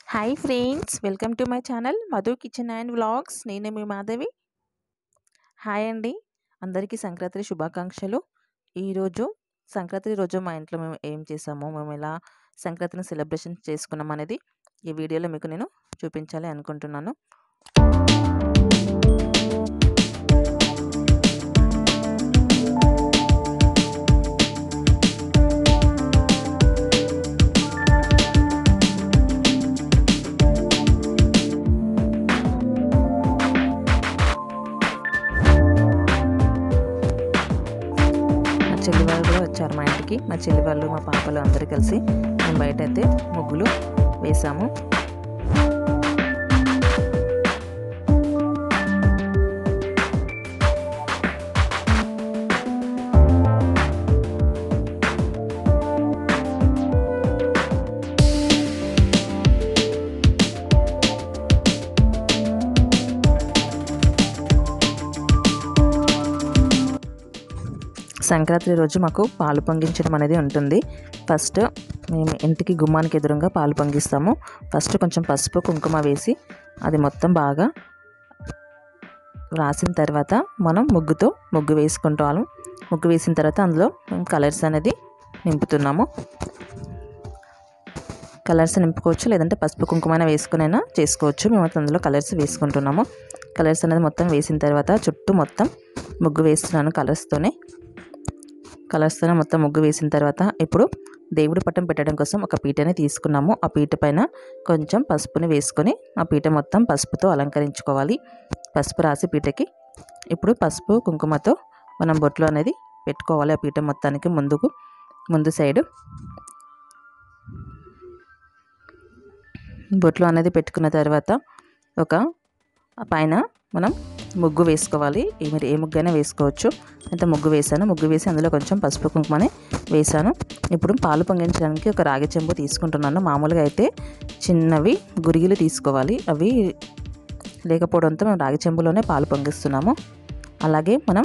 hi friends welcome to my channel Madhu kitchen and vlogs నేను మీ Madhavi hi అండి అందరికీ సంక్రాంతి శుభాకాంక్షలు ఈరోజు సంక్రాంతి రోజు మా ఇంట్లో మేము ఏం చేసామో మేము ఎలా సంక్రాంతిని సెలబ్రేషన్ చేసుకున్నాం అనేది ఈ వీడియోలో మీకు నేను చూపించాలి అనుకుంటున్నాను మా చెల్లి వాళ్ళు కూడా వచ్చారు మా ఇంటికి మా చెల్లి వాళ్ళు మా పాపలు అందరూ కలిసి మేము బయట అయితే ముగ్గులు వేసాము సంక్రాంతి రోజు మాకు పాలు పొంగించడం అనేది ఉంటుంది ఫస్ట్ మేము ఇంటికి గుమ్మానికి ఎదురుగా పాలు పొంగిస్తాము ఫస్ట్ కొంచెం పసుపు కుంకుమ వేసి అది మొత్తం బాగా రాసిన తర్వాత మనం ముగ్గుతో ముగ్గు వేసుకుంటాము ముగ్గు వేసిన తర్వాత అందులో మేము కలర్స్ అనేది నింపుతున్నాము కలర్స్ నింపుకోవచ్చు లేదంటే పసుపు కుంకుమైన వేసుకునైనా చేసుకోవచ్చు మేము అందులో కలర్స్ వేసుకుంటున్నాము కలర్స్ అనేది మొత్తం వేసిన తర్వాత చుట్టూ మొత్తం ముగ్గు వేస్తున్నాను కలర్స్తోనే కలర్స్తోనే మొత్తం ముగ్గు వేసిన తర్వాత ఇప్పుడు దేవుడి పట్టం పెట్టడం కోసం ఒక పీటని తీసుకున్నాము ఆ పీట పైన కొంచెం పసుపుని వేసుకొని ఆ పీట మొత్తం పసుపుతో అలంకరించుకోవాలి పసుపు రాసి పీటకి ఇప్పుడు పసుపు కుంకుమతో మనం బొట్లు అనేది పెట్టుకోవాలి ఆ పీట మొత్తానికి ముందుకు ముందు సైడు బొట్లు అనేది పెట్టుకున్న తర్వాత ఒక పైన మనం ముగ్గు వేసుకోవాలి ఏ- మీరు ఏ ముగ్గు అయినా వేసుకోవచ్చు అంత ముగ్గు వేసాను ముగ్గు వేసి అందులో కొంచెం పసుపు కుంకుమని వేసాను ఇప్పుడు పాలు పొంగించడానికి ఒక రాగి చెంబు తీసుకుంటున్నాను మామూలుగా అయితే చిన్నవి గురిగిలు తీసుకోవాలి అవి లేకపోవడంతో మేము రాగి చెంబులోనే పాలు పొంగిస్తున్నాము అలాగే మనం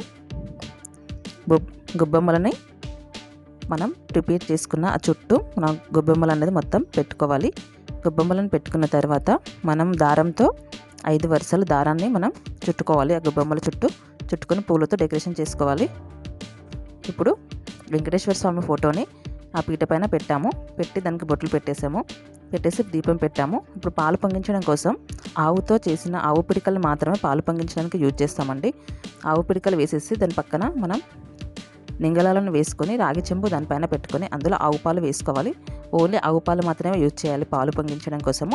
బొ- గొబ్బెమ్మలని మనం ప్రిపేర్ చేసుకున్న ఆ చుట్టూ మనం గొబ్బెమ్మలు అనేది మొత్తం పెట్టుకోవాలి గొబ్బెమ్మలను పెట్టుకున్న తర్వాత మనం దారంతో ఐదు వరుసల దారాన్ని మనం చుట్టుకోవాలి ఆ గొబ్బెమ్మల చుట్టూ చుట్టుకొని పూలతో డెకరేషన్ చేసుకోవాలి ఇప్పుడు వెంకటేశ్వర స్వామి ఫోటోని ఆ పీట పైన పెట్టాము పెట్టి దానికి బొట్లు పెట్టేసాము పెట్టేసి దీపం పెట్టాము ఇప్పుడు పాలు పొంగించడం కోసం ఆవుతో చేసిన ఆవు పిడికలు మాత్రమే పాలు పొంగించడానికి యూజ్ చేస్తామండి ఆవు పిడికలు వేసేసి దాని పక్కన మనం నింగళాలను వేసుకొని రాగి చెంబు దానిపైన పెట్టుకొని అందులో ఆవు పాలు వేసుకోవాలి ఓన్లీ ఆవు పాలు మాత్రమే యూజ్ చేయాలి పాలు పొంగించడం కోసము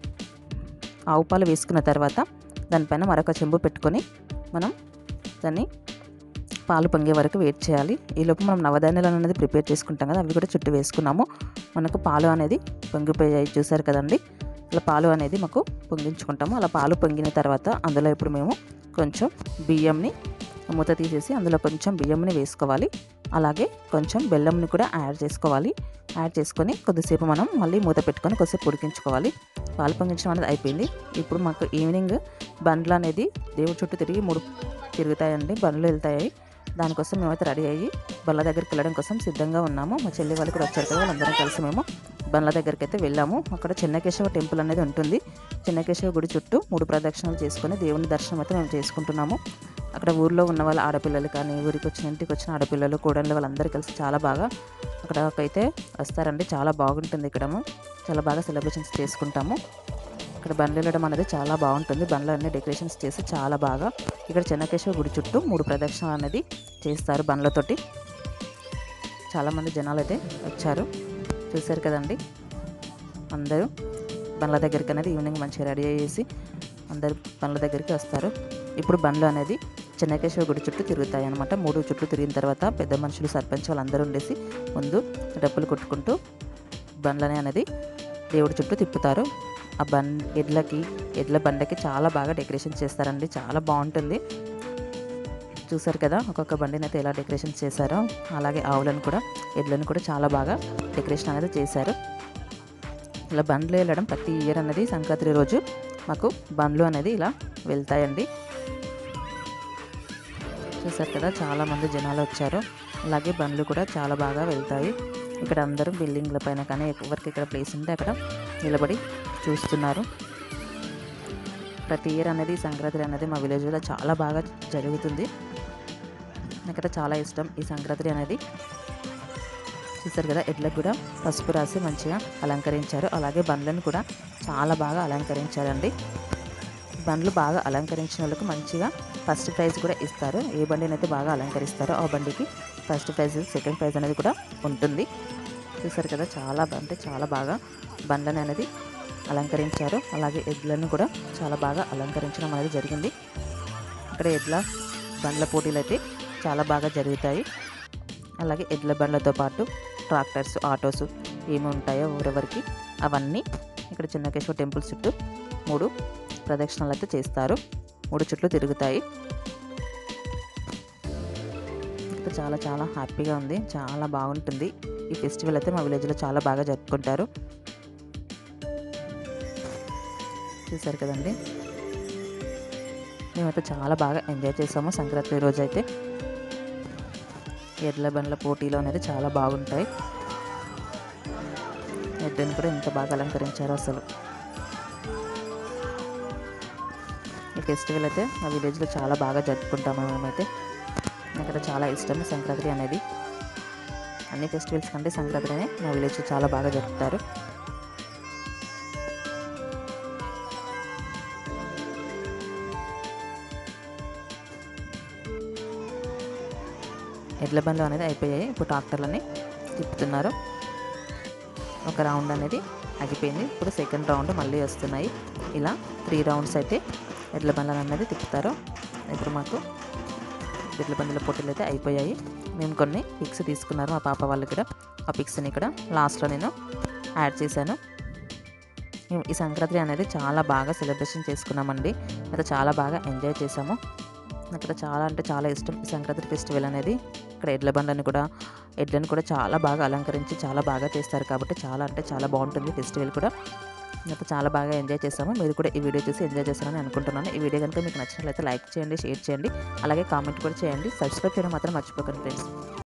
ఆవు పాలు వేసుకున్న తర్వాత దానిపైన మరొక చెంబు పెట్టుకొని మనం దాన్ని పాలు పొంగే వరకు వెయిట్ చేయాలి ఈలోపు మనం నవధాన్యాలు అనేది ప్రిపేర్ చేసుకుంటాం కదా అవి కూడా చుట్టూ వేసుకున్నాము మనకు పాలు అనేది పొంగిపోయాయి చూసారు కదండి అలా పాలు అనేది మాకు పొంగించుకుంటాము అలా పాలు పొంగిన తర్వాత అందులో ఇప్పుడు మేము కొంచెం బియ్యంని మూత తీసేసి అందులో కొంచెం బియ్యంని వేసుకోవాలి అలాగే కొంచెం బెల్లంని కూడా యాడ్ చేసుకోవాలి యాడ్ చేసుకొని కొద్దిసేపు మనం మళ్ళీ మూత పెట్టుకొని కొద్దిసేపు ఉడికించుకోవాలి పాలు పొంగించడం అనేది అయిపోయింది ఇప్పుడు మాకు ఈవినింగ్ బండ్లు అనేది దేవుడి చుట్టూ తిరిగి మూడు తిరుగుతాయండి బండ్లు వెళ్తాయి దానికోసం మేమైతే రెడీ అయ్యి బండ్ల దగ్గరికి వెళ్ళడం కోసం సిద్ధంగా ఉన్నాము మా చెల్లి వాళ్ళు కూడా వచ్చారు కదా వాళ్ళందరం కలిసి మేము బండ్ల దగ్గరికి అయితే వెళ్ళాము అక్కడ చెన్నకేశవ టెంపుల్ అనేది ఉంటుంది చెన్నకేశవ గుడి చుట్టూ మూడు ప్రదక్షిణలు చేసుకొని దేవుని దర్శనం అయితే మేము చేసుకుంటున్నాము అక్కడ ఊర్లో ఉన్న వాళ్ళ ఆడపిల్లలు కానీ ఊరికి వచ్చిన ఇంటికి వచ్చిన ఆడపిల్లలు కూడళ్ళు వాళ్ళందరూ కలిసి చాలా బాగా అక్కడకైతే వస్తారండి చాలా బాగుంటుంది ఇక్కడ చాలా బాగా సెలబ్రేషన్స్ చేసుకుంటాము ఇక్కడ బండ్లు వెళ్ళడం అనేది చాలా బాగుంటుంది బండ్లు అన్ని డెకరేషన్స్ చేసి చాలా బాగా ఇక్కడ చెన్నకేశ్వర గుడి చుట్టూ మూడు ప్రదక్షిణలు అనేది చేస్తారు బండ్లతోటి చాలామంది జనాలు అయితే వచ్చారు చూశారు కదండి అందరూ బండ్ల దగ్గరికి అనేది ఈవినింగ్ మంచిగా రెడీ అయ్యేసి అందరు బండ్ల దగ్గరికి వస్తారు ఇప్పుడు బండ్లు అనేది చెన్నకేశ్వర గుడి చుట్టూ తిరుగుతాయి అనమాట మూడు చుట్టూ తిరిగిన తర్వాత పెద్ద మనుషులు సర్పంచ్ వాళ్ళందరూ ఉండేసి ముందు డప్పులు కొట్టుకుంటూ బండ్లని అనేది దేవుడి చుట్టూ తిప్పుతారు ఆ బం ఎడ్లకి ఎడ్ల బండకి చాలా బాగా డెకరేషన్ చేస్తారండి చాలా బాగుంటుంది చూసారు కదా ఒక్కొక్క బండిని అయితే ఎలా డెకరేషన్ చేశారో అలాగే ఆవులను కూడా ఎడ్లను కూడా చాలా బాగా డెకరేషన్ అనేది చేశారు ఇలా బండ్లు వెళ్ళడం ప్రతి ఇయర్ అనేది సంక్రాంతి రోజు మాకు బండ్లు అనేది ఇలా వెళ్తాయండి చూసారు కదా చాలామంది జనాలు వచ్చారు అలాగే బండ్లు కూడా చాలా బాగా వెళ్తాయి ఇక్కడ అందరూ బిల్డింగ్ల పైన కానీ ఎవరికి ఇక్కడ ప్లేస్ ఉంటే అక్కడ నిలబడి చూస్తున్నారు ప్రతి ఇయర్ అనేది ఈ సంక్రాంతి అనేది మా విలేజ్లో చాలా బాగా జరుగుతుంది నాకైతే చాలా ఇష్టం ఈ సంక్రాంతి అనేది చూస్తారు కదా ఎడ్లకు కూడా పసుపు రాసి మంచిగా అలంకరించారు అలాగే బండ్లను కూడా చాలా బాగా అలంకరించారండి బండ్లు బాగా అలంకరించిన వాళ్ళకు మంచిగా ఫస్ట్ ప్రైజ్ కూడా ఇస్తారు ఏ బండిని అయితే బాగా అలంకరిస్తారో ఆ బండికి ఫస్ట్ ప్రైజ్ సెకండ్ ప్రైజ్ అనేది కూడా ఉంటుంది చూసారు కదా చాలా అంటే చాలా బాగా బండ్లను అనేది అలంకరించారు అలాగే ఎడ్లను కూడా చాలా బాగా అలంకరించడం అనేది జరిగింది ఇక్కడ ఎడ్ల బండ్ల పోటీలు అయితే చాలా బాగా జరుగుతాయి అలాగే ఎడ్ల బండ్లతో పాటు ట్రాక్టర్స్ ఆటోస్ ఏమి ఉంటాయో ఊరెవరికి అవన్నీ ఇక్కడ చిన్నకేశ్వర టెంపుల్ చుట్టూ మూడు ప్రదక్షిణలు అయితే చేస్తారు మూడు చుట్లు తిరుగుతాయి ఇక్కడ చాలా చాలా హ్యాపీగా ఉంది చాలా బాగుంటుంది ఈ ఫెస్టివల్ అయితే మా విలేజ్లో చాలా బాగా జరుపుకుంటారు చూసారు కదండి మేమైతే చాలా బాగా ఎంజాయ్ చేసాము సంక్రాంతి రోజు అయితే ఎడ్ల బండ్ల పోటీలు అనేది చాలా బాగుంటాయి ఎడ్లను కూడా ఎంత బాగా అలంకరించారో అసలు ఈ ఫెస్టివల్ అయితే మా విలేజ్లో చాలా బాగా జరుపుకుంటాము మేమైతే నాకు చాలా ఇష్టం సంక్రాంతి అనేది అన్ని ఫెస్టివల్స్ కంటే సంక్రాంతినే మా విలేజ్లో చాలా బాగా జరుపుతారు ఎడ్ల బండ్లు అనేది అయిపోయాయి ఇప్పుడు ట్రాక్టర్లని తిప్పుతున్నారు ఒక రౌండ్ అనేది ఆగిపోయింది ఇప్పుడు సెకండ్ రౌండ్ మళ్ళీ వస్తున్నాయి ఇలా త్రీ రౌండ్స్ అయితే ఎడ్ల బండ్లను అనేది తిప్పుతారు ఇప్పుడు మాకు ఎడ్ల బండ్ల పోటీలు అయితే అయిపోయాయి మేము కొన్ని పిక్స్ తీసుకున్నారు మా పాప వాళ్ళు కూడా ఆ పిక్స్ని ఇక్కడ లాస్ట్లో నేను యాడ్ చేశాను మేము ఈ సంక్రాంతి అనేది చాలా బాగా సెలబ్రేషన్ చేసుకున్నామండి అయితే చాలా బాగా ఎంజాయ్ చేసాము నాకు ఇక్కడ చాలా అంటే చాలా ఇష్టం ఈ సంక్రాంతి ఫెస్టివల్ అనేది ఇక్కడ ఎడ్ల బండ్లను కూడా ఎడ్లను కూడా చాలా బాగా అలంకరించి చాలా బాగా చేస్తారు కాబట్టి చాలా అంటే చాలా బాగుంటుంది ఫెస్టివల్ కూడా అయితే చాలా బాగా ఎంజాయ్ చేసాము మీరు కూడా ఈ వీడియో చూసి ఎంజాయ్ చేస్తారని అనుకుంటున్నాను ఈ వీడియో కనుక మీకు నచ్చినట్లయితే లైక్ చేయండి షేర్ చేయండి అలాగే కామెంట్ కూడా చేయండి సబ్స్క్రైబ్ చేయడం మాత్రం మర్చిపోకండి ఫ్రెండ్స్